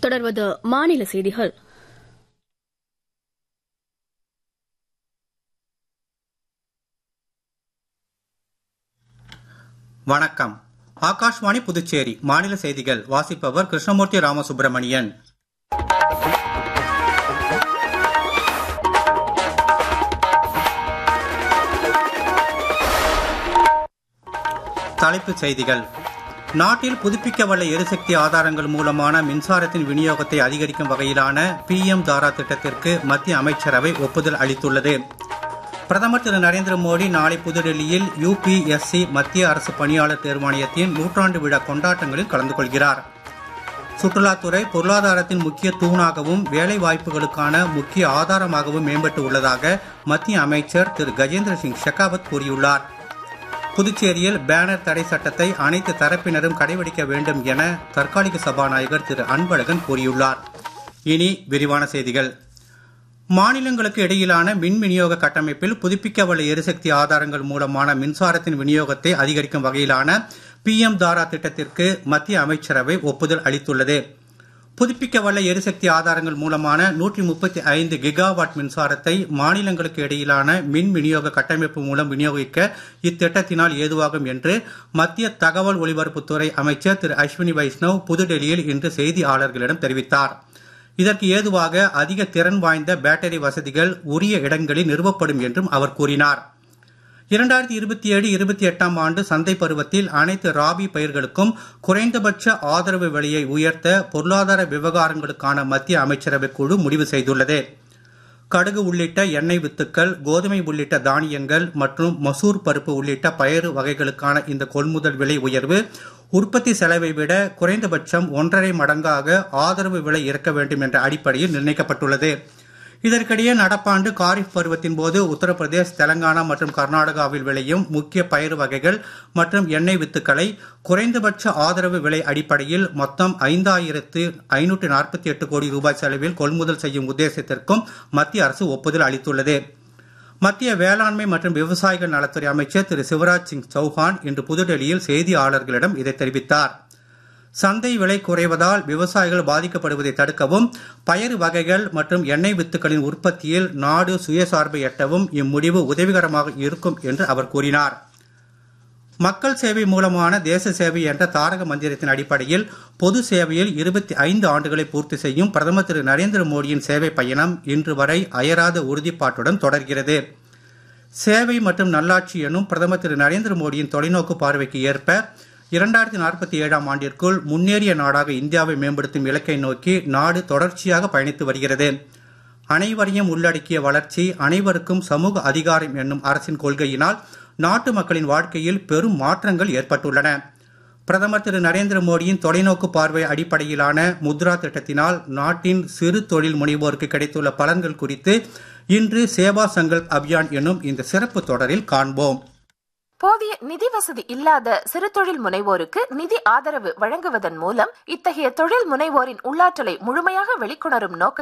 தொடர்வது மாநில செய்திகள் வணக்கம் ஆகாஷ்வாணி புதுச்சேரி மாநில செய்திகள் வாசிப்பவர் கிருஷ்ணமூர்த்தி ராமசுப்பிரமணியன் தலைப்புச் செய்திகள் நாட்டில் புதுப்பிக்கவல்ல எரிசக்தி ஆதாரங்கள் மூலமான மின்சாரத்தின் விநியோகத்தை அதிகரிக்கும் வகையிலான பி எம் தாரா திட்டத்திற்கு மத்திய அமைச்சரவை ஒப்புதல் அளித்துள்ளது பிரதமர் திரு நரேந்திர மோடி நாளை புதுடெல்லியில் யுபிஎஸ்சி மத்திய அரசு பணியாளர் தேர்வாணையத்தின் நூற்றாண்டு விழா கொண்டாட்டங்களில் கலந்து கொள்கிறார் சுற்றுலாத்துறை பொருளாதாரத்தின் முக்கிய தூணாகவும் வேலை வாய்ப்புகளுக்கான முக்கிய ஆதாரமாகவும் மேம்பட்டு உள்ளதாக மத்திய அமைச்சர் திரு கஜேந்திர சிங் ஷெகாவத் கூறியுள்ளார் புதுச்சேரியில் பேனர் தடை சட்டத்தை அனைத்து தரப்பினரும் கடைபிடிக்க வேண்டும் என தற்காலிக சபாநாயகர் திரு அன்பழகன் கூறியுள்ளார் இனி விரிவான செய்திகள் மாநிலங்களுக்கு இடையிலான மின் விநியோக கட்டமைப்பில் புதுப்பிக்கவல்ல எரிசக்தி ஆதாரங்கள் மூலமான மின்சாரத்தின் விநியோகத்தை அதிகரிக்கும் வகையிலான பி எம் தாரா திட்டத்திற்கு மத்திய அமைச்சரவை ஒப்புதல் அளித்துள்ளது புதுப்பிக்கவல்ல எரிசக்தி ஆதாரங்கள் மூலமான நூற்றி முப்பத்தி ஐந்து கிகாவாட் மின்சாரத்தை மாநிலங்களுக்கு இடையிலான மின் விநியோக கட்டமைப்பு மூலம் விநியோகிக்க இத்திட்டத்தினால் ஏதுவாகும் என்று மத்திய தகவல் ஒலிபரப்புத்துறை அமைச்சர் திரு அஸ்வினி வைஷ்ணவ் புதுடெல்லியில் இன்று செய்தியாளர்களிடம் தெரிவித்தார் இதற்கு ஏதுவாக அதிக திறன் வாய்ந்த பேட்டரி வசதிகள் உரிய இடங்களில் நிறுவப்படும் என்றும் அவர் கூறினார் இரண்டாயிரத்தி இருபத்தி ஏழு இருபத்தி எட்டாம் ஆண்டு சந்தை பருவத்தில் அனைத்து ராபி பயிர்களுக்கும் குறைந்தபட்ச ஆதரவு விலையை உயர்த்த பொருளாதார விவகாரங்களுக்கான மத்திய அமைச்சரவை குழு முடிவு செய்துள்ளது கடுகு உள்ளிட்ட எண்ணெய் வித்துக்கள் கோதுமை உள்ளிட்ட தானியங்கள் மற்றும் மசூர் பருப்பு உள்ளிட்ட பயறு வகைகளுக்கான இந்த கொள்முதல் விலை உயர்வு உற்பத்தி செலவை விட குறைந்தபட்சம் ஒன்றரை மடங்காக ஆதரவு விலை இருக்க வேண்டும் என்ற அடிப்படையில் நிர்ணயிக்கப்பட்டுள்ளது இதற்கிடையே நடப்பாண்டு காரிஃப் பருவத்தின் போது உத்தரப்பிரதேஷ் தெலங்கானா மற்றும் கர்நாடகாவில் விளையும் முக்கிய பயிர் வகைகள் மற்றும் எண்ணெய் வித்துக்களை குறைந்தபட்ச ஆதரவு விலை அடிப்படையில் மொத்தம் ஐந்தாயிரத்து ஐநூற்று நாற்பத்தி எட்டு கோடி ரூபாய் செலவில் கொள்முதல் செய்யும் உத்தேசத்திற்கும் மத்திய அரசு ஒப்புதல் அளித்துள்ளது மத்திய வேளாண்மை மற்றும் விவசாயிகள் நலத்துறை அமைச்சர் திரு சிவராஜ் சிங் சௌஹான் இன்று புதுடெல்லியில் செய்தியாளர்களிடம் இதை தெரிவித்தார் சந்தை விலை குறைவதால் விவசாயிகள் பாதிக்கப்படுவதை தடுக்கவும் பயறு வகைகள் மற்றும் எண்ணெய் வித்துக்களின் உற்பத்தியில் நாடு சுயசார்பை எட்டவும் இம்முடிவு உதவிகரமாக இருக்கும் என்று அவர் கூறினார் மக்கள் சேவை மூலமான தேச சேவை என்ற தாரக மந்திரத்தின் அடிப்படையில் பொது சேவையில் இருபத்தி ஐந்து ஆண்டுகளை பூர்த்தி செய்யும் பிரதமர் திரு நரேந்திர மோடியின் சேவை பயணம் இன்று வரை அயராத உறுதிப்பாட்டுடன் தொடர்கிறது சேவை மற்றும் நல்லாட்சி எனும் பிரதமர் திரு நரேந்திர மோடியின் தொலைநோக்கு பார்வைக்கு ஏற்ப இரண்டாயிரத்தி நாற்பத்தி ஏழாம் ஆண்டிற்குள் முன்னேறிய நாடாக இந்தியாவை மேம்படுத்தும் இலக்கை நோக்கி நாடு தொடர்ச்சியாக பயணித்து வருகிறது அனைவரையும் உள்ளடக்கிய வளர்ச்சி அனைவருக்கும் சமூக அதிகாரம் என்னும் அரசின் கொள்கையினால் நாட்டு மக்களின் வாழ்க்கையில் பெரும் மாற்றங்கள் ஏற்பட்டுள்ளன பிரதமர் திரு நரேந்திர மோடியின் தொலைநோக்கு பார்வை அடிப்படையிலான முத்ரா திட்டத்தினால் நாட்டின் சிறு தொழில் முனைவோருக்கு கிடைத்துள்ள பலன்கள் குறித்து இன்று சேவா சங்கல்ப் அபியான் என்னும் இந்த சிறப்பு தொடரில் காண்போம் போதிய நிதி வசதி இல்லாத சிறு தொழில் முனைவோருக்கு நிதி ஆதரவு வழங்குவதன் மூலம் இத்தகைய தொழில் முனைவோரின் உள்ளாற்றலை முழுமையாக வெளிக்கொணரும் நோக்கத்தில்